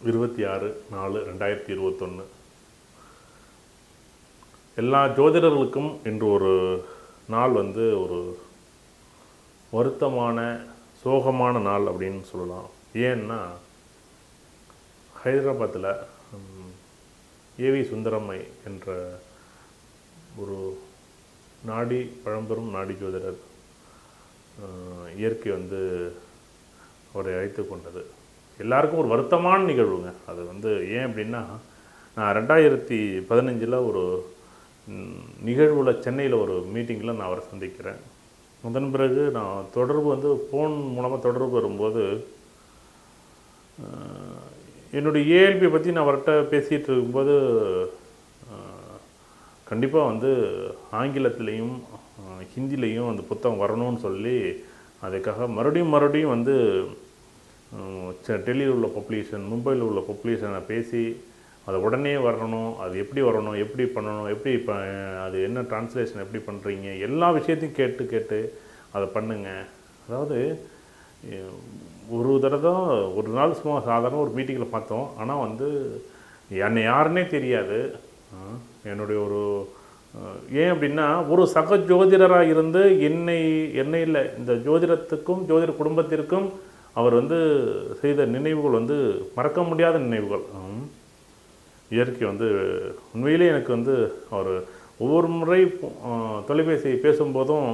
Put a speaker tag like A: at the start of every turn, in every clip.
A: இருபத்தி ஆறு நாலு ரெண்டாயிரத்தி இருபத்தொன்று எல்லா ஜோதிடர்களுக்கும் இன்று ஒரு நாள் வந்து ஒரு வருத்தமான சோகமான நாள் அப்படின்னு சொல்லலாம் ஏன்னா ஹைதராபாத்தில் ஏவி சுந்தரம்மை என்ற ஒரு நாடி பழம்பெரும் நாடி ஜோதிடர் அஹ், இயற்கை வந்து அவரை அழைத்து கொண்டது எல்லாருக்கும் ஒரு வருத்தமான நிகழ்வுங்க அது வந்து ஏன் அப்படின்னா நான் ரெண்டாயிரத்தி பதினஞ்சில் ஒரு நிகழ்வில் சென்னையில் ஒரு மீட்டிங்கில் நான் அவரை சந்திக்கிறேன் அதன் பிறகு நான் தொடர்பு வந்து ஃபோன் மூலமாக தொடர்பு வரும்போது அஹ், என்னுடைய ஏஎல்பி பற்றி நான் அவர்கிட்ட பேசிகிட்டு இருக்கும்போது கண்டிப்பாக வந்து ஆங்கிலத்திலையும் அஹ், ஹிந்திலையும் அந்த புத்தகம் வரணும்னு சொல்லி அதுக்காக மறுபடியும் மறுபடியும் வந்து அஹ், செ- டெல்லியில் உள்ள பப்ளிகேஷன் மும்பையில் உள்ள பப்ளிகேஷனை பேசி அது உடனே வரணும் அது எப்படி வரணும் எப்படி பண்ணணும் எப்படி இப்போ அது என்ன டிரான்ஸ்லேஷன் எப்படி பண்ணுறீங்க எல்லா விஷயத்தையும் கேட்டு கேட்டு அதை பண்ணுங்க அதாவது அஹ், ஒரு தடவை தான் ஒரு நாள் சும்மா சாதாரண ஒரு மீட்டிங்கில் பார்த்தோம் ஆனால் வந்து என்னை யாருன்னே தெரியாது அஹ், என்னுடைய ஒரு அஹ், ஏன் அப்படின்னா ஒரு சக ஜோதிடராக இருந்து என்னை என்னை இல்லை இந்த ஜோதிடத்துக்கும் ஜோதிட குடும்பத்திற்கும் அவர் வந்து செய்த நினைவுகள் வந்து மறக்க முடியாத நினைவுகள் ம். இயற்கை வந்து உண்மையிலே எனக்கு வந்து அவர் ஒவ்வொரு முறை அஹ், தொலைபேசி பேசும்போதும்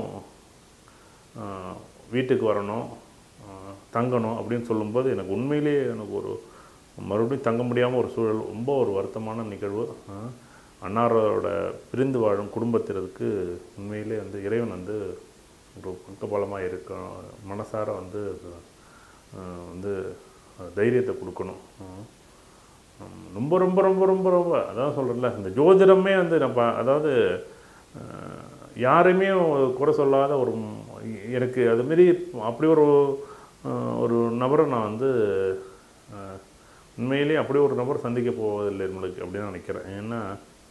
A: அஹ், வீட்டுக்கு வரணும் அஹ், தங்கணும் அப்படின்னு சொல்லும்போது எனக்கு உண்மையிலேயே எனக்கு ஒரு மறுபடியும் தங்க முடியாமல் ஒரு சூழல் ரொம்ப ஒரு வருத்தமான நிகழ்வு அஹ், அன்னாரோட பிரிந்து வாழும் குடும்பத்தினருக்கு உண்மையிலே வந்து இறைவன் வந்து ஒரு பக்கபலமாக இருக்கும் மனசார வந்து அஹ், வந்து தைரியத்தை கொடுக்கணும் அஹ். ஹம், ரொம்ப ரொம்ப ரொம்ப ரொம்ப ரொம்ப அதான் சொல்கிறேன்ல இந்த ஜோதிடமே வந்து நம்ம அதாவது அஹ், யாருமே ஒரு குறை சொல்லாத ஒரு ம், எனக்கு அதுமாரி அப்படி ஒரு அஹ், ஒரு நபரை நான் வந்து அஹ், உண்மையிலேயே அப்படி ஒரு நபர் சந்திக்க போவதில்லை நம்மளுக்கு அப்படின்னு நினைக்கிறேன் ஏன்னா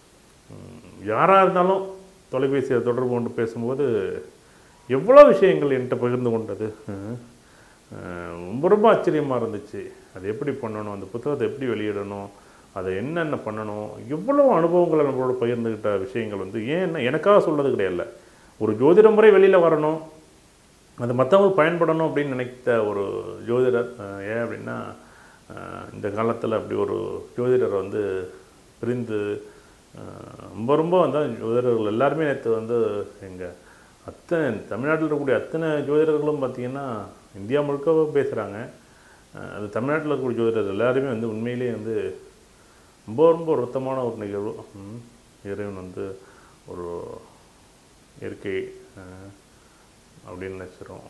A: யாராக இருந்தாலும் தொலைபேசியை தொடர்பு கொண்டு பேசும்போது எவ்வளோ விஷயங்கள் என்கிட்ட பகிர்ந்து கொண்டது அஹ், அஹ், ரொம்ப ரொம்ப ஆச்சரியமாக இருந்துச்சு அது எப்படி பண்ணணும் அந்த புத்தகத்தை எப்படி வெளியிடணும் அதை என்னென்ன பண்ணணும் எவ்வளோ அனுபவங்களை நம்மளோட பகிர்ந்துக்கிட்ட விஷயங்கள் வந்து ஏன் எனக்காக சொல்றது கிடையாது ஒரு ஜோதிட முறை வெளியில் வரணும் அது மற்றவங்களுக்கு பயன்படணும் அப்படின்னு நினைத்த ஒரு ஜோதிடர் அஹ், ஏன் அப்படின்னா அஹ், இந்த காலத்தில் அப்படி ஒரு ஜோதிடர் வந்து பிரிந்து அஹ், ரொம்ப ரொம்ப வந்து ஜோதிடர்கள் எல்லாருமே நேற்று வந்து எங்கள் அத்தனை தமிழ்நாட்டில் இருக்கக்கூடிய அத்தனை ஜோதிடர்களும் பார்த்திங்கன்னா இந்தியா முழுக்க பேசுகிறாங்க அது தமிழ்நாட்டில் இருக்கக்கூடிய ஜோதிடர் எல்லாருமே வந்து உண்மையிலேயே வந்து ரொம்ப ரொம்ப வருத்தமான ஒரு நிகழ்வு ம். இறைவன் வந்து ஒரு இயற்கை அஹ், அப்படின்னு நினச்சிரும்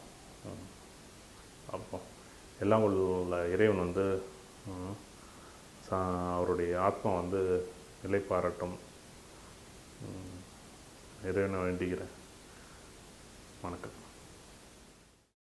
A: அப்போ எல்லாம் உள்ள இறைவன் வந்து ம், சா- அவருடைய ஆத்மா வந்து நிலை பாராட்டும் ம், இறைவனை வேண்டிக்கிறேன் வணக்கம்